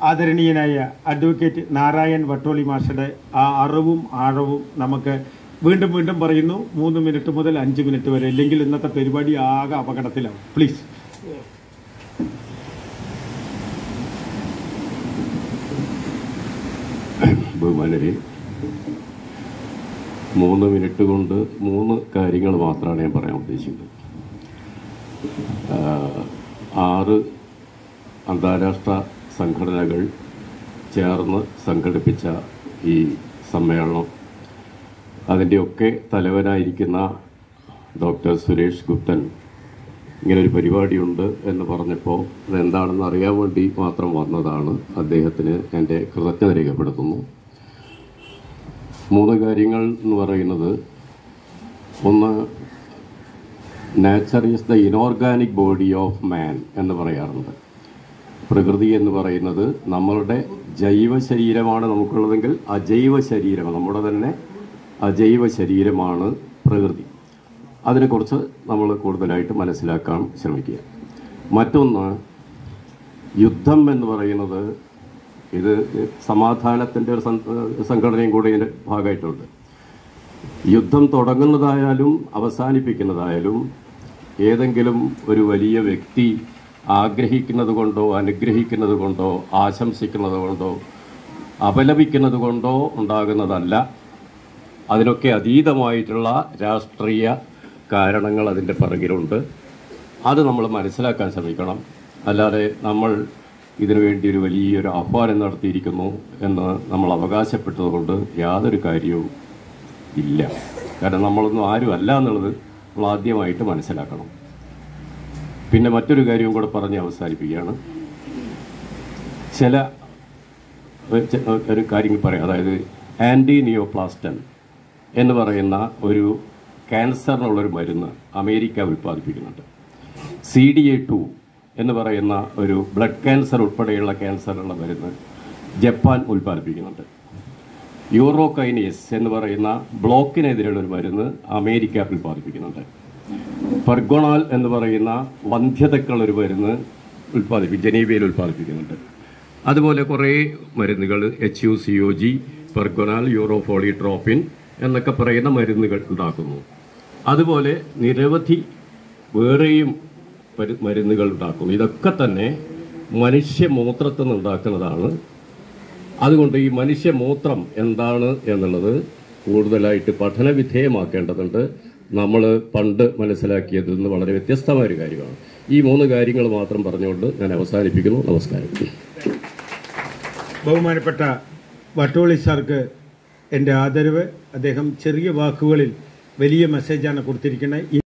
ആദരണീയനായ അഡ്വക്കേറ്റ് നാരായൺ വട്ടോളി മാഷയുടെ ആ അറിവും ആഴവും നമുക്ക് വീണ്ടും വീണ്ടും പറയുന്നു മൂന്ന് മിനിറ്റ് മുതൽ അഞ്ച് മിനിറ്റ് വരെ ഇല്ലെങ്കിൽ ഇന്നത്തെ പരിപാടി ആകെ അപകടത്തിലാവും പ്ലീസ് ബഹുമാനരെ മൂന്ന് മിനിറ്റ് കൊണ്ട് മൂന്ന് കാര്യങ്ങൾ മാത്രമാണ് ഞാൻ പറയാൻ ഉദ്ദേശിക്കുന്നത് ആഹ് ആറ് അന്താരാഷ്ട്ര സംഘടനകൾ ചേർന്ന് സംഘടിപ്പിച്ച ഈ സമ്മേളനം അതിൻ്റെയൊക്കെ തലവനായിരിക്കുന്ന ഡോക്ടർ സുരേഷ് ഗുപ്തൻ ഇങ്ങനൊരു പരിപാടിയുണ്ട് എന്ന് പറഞ്ഞപ്പോൾ അതെന്താണെന്ന് അറിയാൻ വേണ്ടി മാത്രം വന്നതാണ് അദ്ദേഹത്തിന് എൻ്റെ കൃതജ്ഞത രേഖപ്പെടുത്തുന്നു മൂന്ന് കാര്യങ്ങൾ എന്ന് പറയുന്നത് ഒന്ന് nature is the inorganic body of man എന്ന് പറയാറുണ്ട് പ്രകൃതി എന്ന് പറയുന്നത് നമ്മളുടെ ജൈവ ശരീരമാണ് നമുക്കുള്ളതെങ്കിൽ അജൈവ ശരീരം നമ്മുടെ തന്നെ അജൈവ ശരീരമാണ് പ്രകൃതി അതിനെക്കുറിച്ച് നമ്മൾ കൂടുതലായിട്ട് മനസ്സിലാക്കാൻ ശ്രമിക്കുക മറ്റൊന്ന് യുദ്ധം എന്ന് പറയുന്നത് ഇത് സമാധാനത്തിൻ്റെ ഒരു സം- സംഘടനയും കൂടെ ഇതിൻ്റെ ഭാഗമായിട്ടുണ്ട് യുദ്ധം തുടങ്ങുന്നതായാലും അവസാനിപ്പിക്കുന്നതായാലും ഏതെങ്കിലും ഒരു വലിയ വ്യക്തി ആഗ്രഹിക്കുന്നത് കൊണ്ടോ അനുഗ്രഹിക്കുന്നത് കൊണ്ടോ ആശംസിക്കുന്നത് കൊണ്ടോ അപലപിക്കുന്നത് കൊണ്ടോ ഉണ്ടാകുന്നതല്ല അതിനൊക്കെ അതീതമായിട്ടുള്ള രാഷ്ട്രീയ കാരണങ്ങൾ അതിൻ്റെ പിറകിലുണ്ട് അത് നമ്മൾ മനസ്സിലാക്കാൻ ശ്രമിക്കണം അല്ലാതെ നമ്മൾ ഇതിനു വേണ്ടി ഒരു വലിയൊരു ആഹ്വാനം നടത്തിയിരിക്കുന്നു എന്ന് നമ്മൾ അവകാശപ്പെട്ടതുകൊണ്ട് യാതൊരു കാര്യവും ഇല്ല കാരണം നമ്മളൊന്നും ആരും അല്ല എന്നുള്ളത് നമ്മൾ ആദ്യമായിട്ട് മനസ്സിലാക്കണം പിന്നെ മറ്റൊരു കാര്യവും കൂടെ പറഞ്ഞ് അവസാനിപ്പിക്കുകയാണ് ചില ഒരു ചെ- ഒരു കാര്യം പറയാം അതായത് ആൻറ്റി നിയോപ്ലാസ്റ്റൻ എന്ന് പറയുന്ന ഒരു ക്യാൻസറിനുള്ളൊരു മരുന്ന് അമേരിക്ക ഉൽപ്പാദിപ്പിക്കുന്നുണ്ട് സി ഡി എ ടു എന്ന് പറയുന്ന ഒരു ബ്ലഡ് ക്യാൻസർ ഉൾപ്പെടെയുള്ള ക്യാൻസറിനുള്ള മരുന്ന് ജപ്പാൻ ഉൽപ്പാദിപ്പിക്കുന്നുണ്ട് യൂറോകൈനേസ് എന്ന് പറയുന്ന ബ്ലോക്കിനെതിരെയുള്ള ഒരു മരുന്ന് അമേരിക്ക ഉൽപ്പാദിപ്പിക്കുന്നുണ്ട് പെർഗോണാൽ എന്ന് പറയുന്ന വന്ധ്യതക്കുള്ള ഒരു മരുന്ന് ഉൽപ്പാദിപ്പിക്കും ജനീവയിൽ ഉൽപ്പാദിപ്പിക്കുന്നുണ്ട് അതുപോലെ കുറേ മരുന്നുകൾ H U C O G Pergonal urofollitropin എന്നൊക്കെ പറയുന്ന മരുന്നുകൾ ഉണ്ടാക്കുന്നു അതുപോലെ നിരവധി വേറെയും പരു- മരുന്നുകൾ ഉണ്ടാക്കുന്നു ഇതൊക്കെ തന്നെ മനുഷ്യമൂത്രത്തിൽ നിന്ന് ഉണ്ടാക്കുന്നതാണ് അതുകൊണ്ട് ഈ മനുഷ്യമൂത്രം എന്താണ് എന്നുള്ളത് കൂടുതലായിട്ട് പഠന വിധേയമാക്കേണ്ടതുണ്ട് നമ്മൾ പണ്ട് മനസ്സിലാക്കിയതിൽ നിന്ന് വളരെ വ്യത്യസ്തമായ ഒരു കാര്യമാണ് ഈ മൂന്ന് കാര്യങ്ങൾ മാത്രം പറഞ്ഞുകൊണ്ട് ഞാൻ അവസാനിപ്പിക്കുന്നു നമസ്കാരം ബഹുമാനപ്പെട്ട വട്ടോളി സാർക്ക് എൻ്റെ ആദരവ് അദ്ദേഹം ചെറിയ വാക്കുകളിൽ വലിയ മെസ്സേജാണ് കൊടുത്തിരിക്കുന്നത്